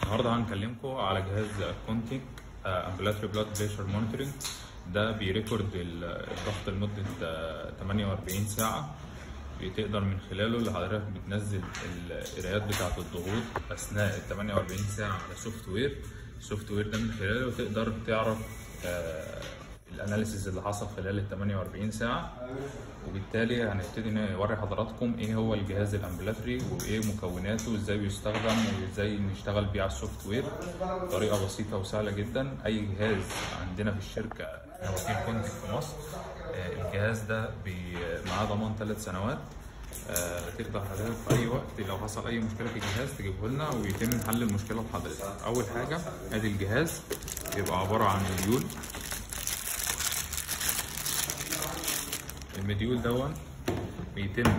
النهارده هنكلمكم على جهاز كونتيك امبلاتري بلاد بريشر مونيتورنج ده بيريكورد الضغط لمده آه، 48 ساعه تقدر من خلاله اللي حضرتك بتنزل القرايات بتاعه الضغوط اثناء ال 48 ساعه على سوفت وير السوفت وير ده من خلاله تقدر تعرف آه، الاناليسيز اللي حصل خلال ال 48 ساعه وبالتالي هنبتدي نوري حضراتكم ايه هو الجهاز الامبلاتري وايه مكوناته وازاي بيستخدم وازاي نشتغل بيه على السوفت وير بطريقه بسيطه وسهله جدا اي جهاز عندنا في الشركه احنا وكيل كونتك في مصر آه، الجهاز ده بي- معاه ضمان ثلاث سنوات آه، تقدر حضرتك في اي وقت لو حصل اي مشكله في الجهاز تجيبه لنا ويتم حل المشكله لحضرتك اول حاجه ادي الجهاز بيبقى عباره عن مديول المديول دون بيتم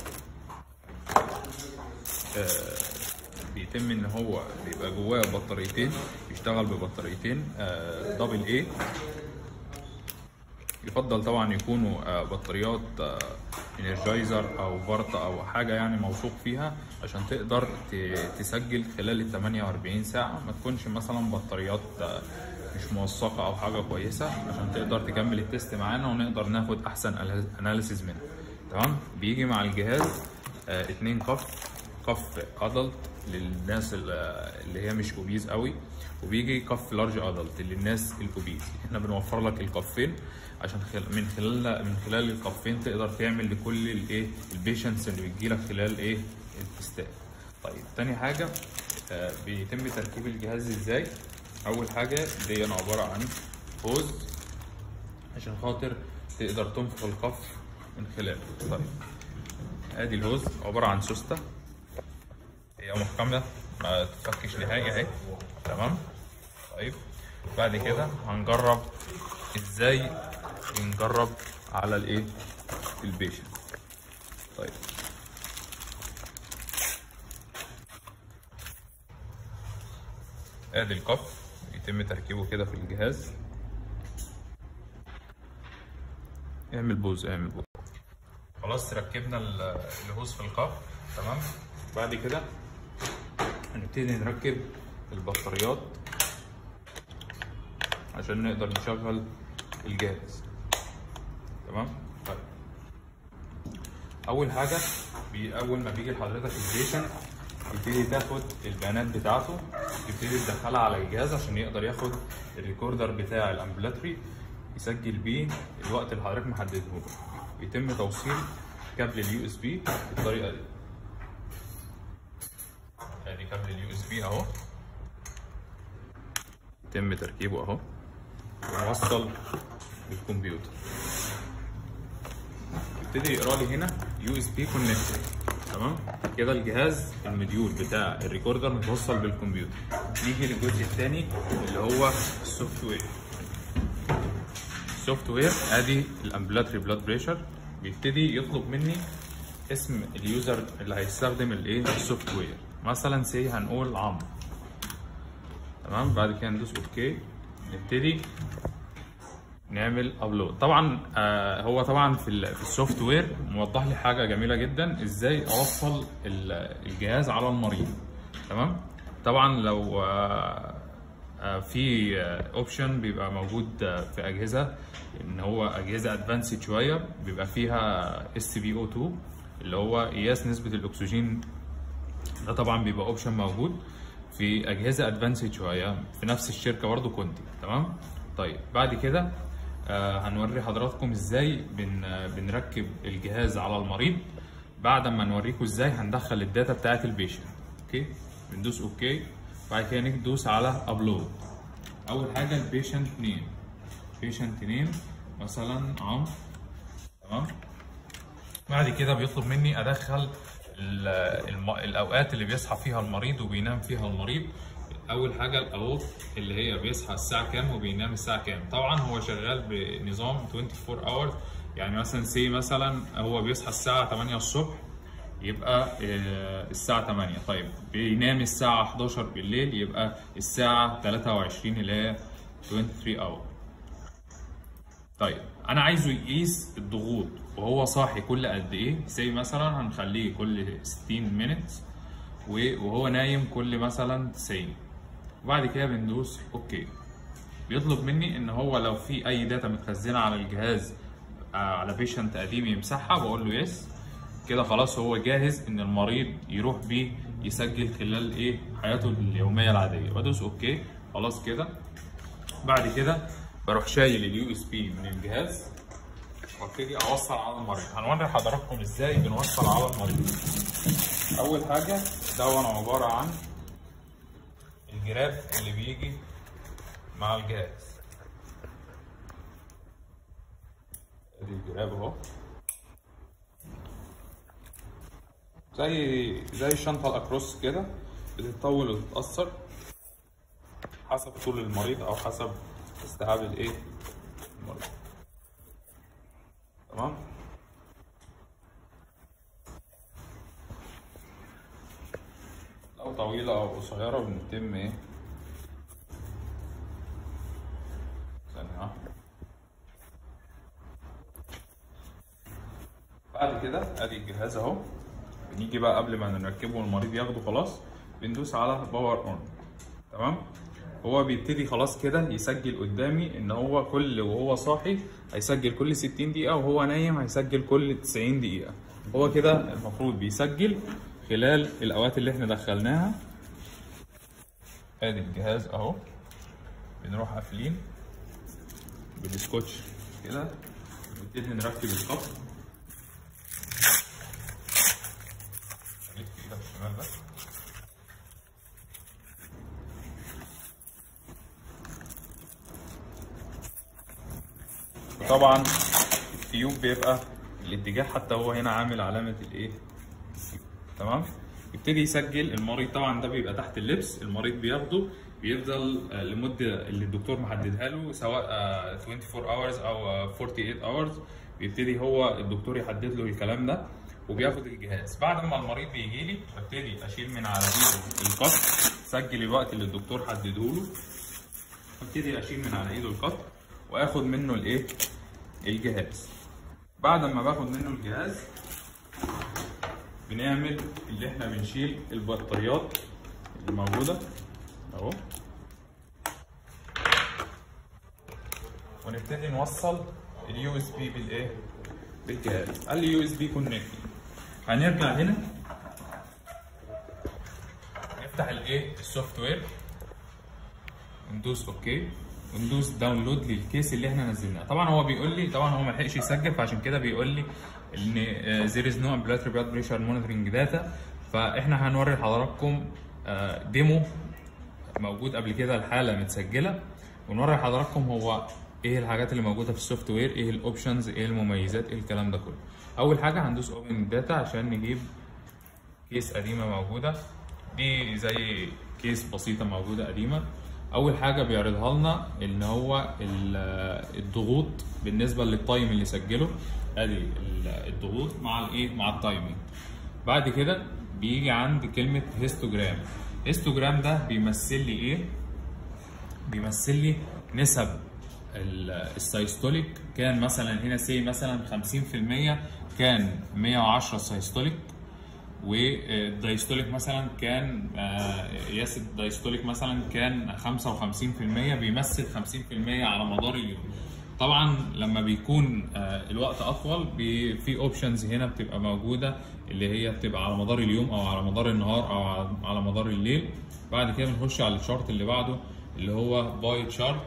آه، بيتم ان هو بيبقى جواه بطاريتين بيشتغل ببطاريتين دبل اي يفضل طبعا يكونوا آه، بطاريات انرجايزر او فارتا او حاجه يعني موثوق فيها عشان تقدر ت- تسجل خلال ال 48 ساعه ما تكونش مثلا بطاريات آه، مش موثقه او حاجه كويسه عشان تقدر تكمل التيست معانا ونقدر ناخد احسن اناليسيز منها تمام بيجي مع الجهاز آه، اتنين كف كف ادلت للناس ال- اللي هي مش اوبيز قوي وبيجي كف لارج ادلت للناس الاوبيز احنا بنوفر لك الكفين عشان خل... من خلال من خلال الكفين تقدر تعمل لكل الايه البيشنتس اللي بتجي لك خلال ايه التستات طيب تاني حاجه آه بيتم تركيب الجهاز ازاي اول حاجه دي أنا عباره عن هوز عشان خاطر تقدر تنفخ الكف من خلاله طيب ادي الهوز عباره عن سوسته هي محكمة ما تفكش نهائي اهي تمام طيب بعد كده هنجرب ازاي بنجرب على الايه البيشنت طيب ادي الكف يتم تركيبه كده في الجهاز اعمل بوز اعمل بوز خلاص ركبنا ال- الهوز في الكف تمام بعد كده هنبتدي نركب البطاريات عشان نقدر نشغل الجهاز تمام طيب اول حاجه بي اول ما بيجي لحضرتك البيشنت تبتدي تاخد البيانات بتاعته تبتدي تدخلها على الجهاز عشان يقدر ياخد الريكوردر بتاع الامبلاتري يسجل بيه الوقت اللي حضرتك محدده له يتم توصيل كابل اليو اس بي بالطريقه دي ادي كابل اليو اس بي اهو يتم تركيبه اهو ونوصل بالكمبيوتر يبتدي يقرا لي هنا يو اس بي كونكتد تمام كده الجهاز المديول بتاع الريكوردر متوصل بالكمبيوتر نيجي للجزء الثاني اللي هو السوفت وير السوفت وير ادي الامبلاتري بلاد بريشر بيبتدي يطلب مني اسم اليوزر اللي هيستخدم الايه السوفت وير مثلا سي هنقول عمرو تمام بعد كده ندوس اوكي نبتدي نعمل ابلود طبعا آه هو طبعا في ال- في السوفت وير موضح لي حاجه جميله جدا ازاي اوصل ال- الجهاز على المريض تمام طبعا لو آه آه في اوبشن بيبقى موجود آه، في اجهزه ان هو اجهزه ادفانسد شويه بيبقى فيها اس بي او 2 اللي هو قياس نسبه الاكسجين ده طبعا بيبقى اوبشن موجود في اجهزه ادفانسد شويه في نفس الشركه برضو كنت تمام طيب بعد كده آه هنوري حضراتكم ازاي بن آه، بنركب الجهاز على المريض بعد ما نوريكم ازاي هندخل الداتا بتاعت البيشنت اوكي بندوس اوكي بعد كده ندوس على ابلود اول حاجه البيشنت نيم بيشنت نيم مثلا عمرو تمام بعد كده بيطلب مني ادخل ال- الم... الاوقات اللي بيصحى فيها المريض وبينام فيها المريض اول حاجه الاوت اللي هي بيصحى الساعه كام وبينام الساعه كام طبعا هو شغال بنظام 24 اور يعني مثلا سي مثلا هو بيصحى الساعه 8 الصبح يبقى آه، الساعة 8 طيب بينام الساعة 11 بالليل يبقى الساعة 23 اللي هي 23 اور طيب انا عايزه يقيس الضغوط وهو صاحي كل قد ايه زي مثلا هنخليه كل 60 مينتس وهو نايم كل مثلا 90 وبعد كده بندوس اوكي بيطلب مني ان هو لو في اي داتا متخزنه على الجهاز آه، على بيشنت قديم يمسحها بقول له يس كده خلاص هو جاهز ان المريض يروح بيه يسجل خلال ايه حياته اليوميه العاديه بدوس اوكي خلاص كده بعد كده بروح شايل اليو اس بي من الجهاز وابتدي اوصل على المريض هنوري حضراتكم ازاي بنوصل على المريض اول حاجه ده هو عباره عن الجراب اللي بيجي مع الجهاز ادي الجراب اهو زي زي الشنطه الاكروس كده بتتطول وتتاثر حسب طول المريض او حسب استيعاب الايه المريض تمام لو طويلة أو قصيرة بنتم إيه ثانية واحدة بعد كده ادي الجهاز اهو بنيجي بقى قبل ما نركبه والمريض ياخده خلاص بندوس على باور اون تمام هو بيبتدي خلاص كده يسجل قدامي ان هو كل وهو صاحي هيسجل كل 60 دقيقة وهو نايم هيسجل كل 90 دقيقة هو كده المفروض بيسجل خلال الاوقات اللي احنا دخلناها ادي الجهاز اهو بنروح قافلين بالسكوتش كده نبتدي نركب الخط خليك في ايدك الشمال بس وطبعا التيوب بيبقى الاتجاه حتى هو هنا عامل علامة الايه تمام يبتدي يسجل المريض طبعا ده بيبقى تحت اللبس المريض بياخده بيفضل آه، لمدة اللي الدكتور محددها له سواء آه، 24 hours او آه، 48 hours بيبتدي هو الدكتور يحدد له الكلام ده وبياخد الجهاز بعد ما المريض بيجي لي ببتدي اشيل من على ايده القط سجل الوقت اللي الدكتور حدده له ابتدي اشيل من على ايده القط واخد منه الايه الجهاز بعد ما باخد منه الجهاز بنعمل اللي احنا بنشيل البطاريات اللي موجوده اهو ونبتدي نوصل اليو اس بي بالايه بالجهاز قال لي يو اس بي كونكت هنرجع هنا نفتح الايه السوفت وير وندوس اوكي وندوس داونلود للكيس اللي احنا نزلناه طبعا هو بيقول لي طبعا هو ما لحقش يسجل فعشان كده بيقول لي ان زير از نو امبلاتري بلاد بريشر مونيتورنج داتا فاحنا هنوري لحضراتكم آه، ديمو موجود قبل كده الحاله متسجله ونوري لحضراتكم هو ايه الحاجات اللي موجوده في السوفت وير ايه الاوبشنز ايه المميزات ايه الكلام ده كله اول حاجه هندوس اوبن داتا عشان نجيب كيس قديمه موجوده دي زي كيس بسيطه موجوده قديمه اول حاجه بيعرضها لنا ان هو ال- الضغوط بالنسبه للتايم اللي سجله ادي ال- الضغوط مع الايه مع التايمنج بعد كده بيجي عند كلمه هيستوجرام هيستوجرام ده بيمثل لي ايه بيمثل لي نسب ال- السايستوليك كان مثلا هنا سي مثلا 50% كان 110 سايستوليك والدايستوليك مثلا كان آه، قياس الدايستوليك مثلا كان 55% بيمثل 50% على مدار اليوم طبعا لما بيكون آه، الوقت اطول بي- في اوبشنز هنا بتبقى موجوده اللي هي بتبقى على مدار اليوم او على مدار النهار او على- على مدار الليل بعد كده بنخش على الشارت اللي بعده اللي هو باي تشارت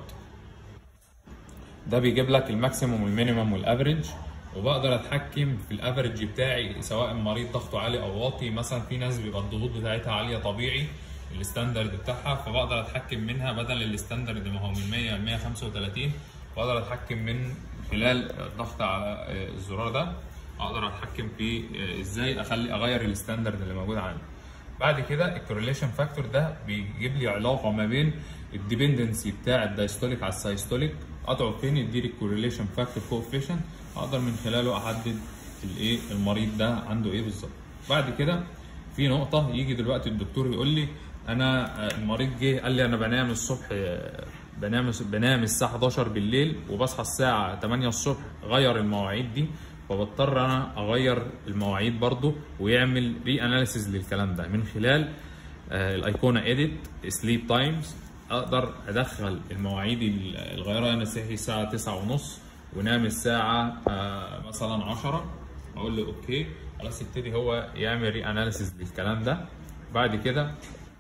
ده بيجيب لك الماكسيموم والمينيمم والافريج وبقدر اتحكم في الافريج بتاعي سواء المريض ضغطه عالي او واطي مثلا في ناس بيبقى الضغوط بتاعتها عاليه طبيعي الستاندرد بتاعها فبقدر اتحكم منها بدل الستاندرد ما هو من 100 ل 135 بقدر اتحكم من خلال ضغط على آه، الزرار ده اقدر اتحكم في آه، ازاي اخلي اغير الستاندرد اللي موجود عندي بعد كده الكورليشن فاكتور ده بيجيب لي علاقه ما بين الديبندنسي بتاع الدايستوليك على السايستوليك قطعه فين يديني الكورليشن فاكتور كوفيشن اقدر من خلاله احدد الايه المريض ده عنده ايه بالظبط بعد كده في نقطه يجي دلوقتي الدكتور يقول لي انا آه، المريض جه قال لي انا بنام الصبح آه، بنام بنام الساعه 11 بالليل وبصحى الساعه 8 الصبح غير المواعيد دي فبضطر انا اغير المواعيد برضو ويعمل ري اناليسيز للكلام ده من خلال آه، الايقونه اديت سليب تايمز اقدر ادخل المواعيد ال- الغيره انا صحي الساعه 9 ونص ونام الساعه آه، مثلا 10 اقول له اوكي خلاص يبتدي هو يعمل ري اناليسيس للكلام ده بعد كده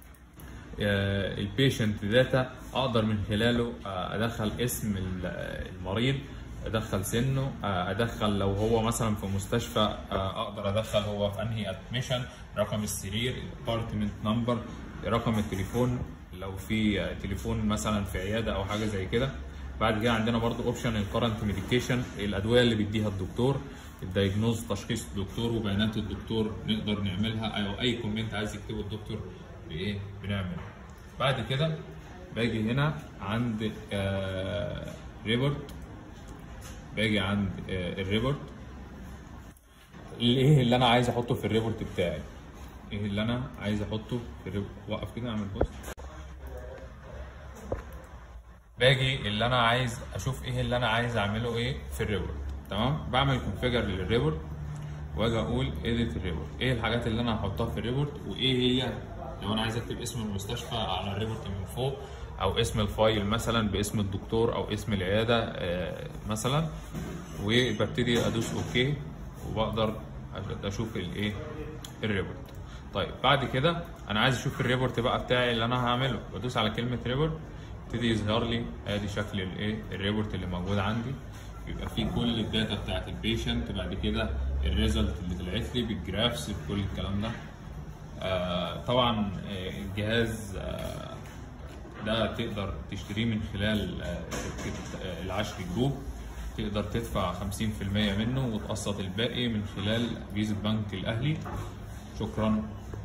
البيشنت داتا اقدر من خلاله آه، ادخل اسم ال- المريض ادخل سنه آه، ادخل لو هو مثلا في مستشفى آه، اقدر ادخل هو في انهي ادميشن رقم السرير الابارتمنت نمبر رقم التليفون لو في آه، تليفون مثلا في عياده او حاجه زي كده بعد كده عندنا برضو اوبشن الكرنت ميديكيشن الادويه اللي بيديها الدكتور الدايجنوز تشخيص الدكتور وبيانات الدكتور نقدر نعملها او اي كومنت عايز يكتبه الدكتور بايه بنعمله بعد كده باجي هنا عند آه ريبورت باجي عند آه الريبورت ايه اللي انا عايز احطه في الريبورت بتاعي ايه اللي انا عايز احطه في الريبورت وقف كده اعمل بوست باجي اللي انا عايز اشوف ايه اللي انا عايز اعمله ايه في الريبورت تمام بعمل كونفيجر للريبورت واجي اقول اديت الريبورت ايه الحاجات اللي انا هحطها في الريبورت وايه هي لو انا عايز اكتب اسم المستشفى على الريبورت من فوق او اسم الفايل مثلا باسم الدكتور او اسم العياده آه، مثلا وببتدي ادوس اوكي وبقدر اشوف الايه الريبورت طيب بعد كده انا عايز اشوف الريبورت بقى بتاعي اللي انا هعمله بدوس على كلمه ريبورت يبتدي يظهر لي ادي شكل الايه الريبورت اللي موجود عندي يبقى فيه كل الداتا بتاعت البيشنت بعد كده الريزلت اللي طلعت لي بالجرافس بكل الكلام ده آه طبعا آه، الجهاز آه ده تقدر تشتريه من خلال آه، شركة آه، العشر جروب تقدر تدفع 50% منه وتقسط الباقي من خلال فيزا بنك الأهلي شكرا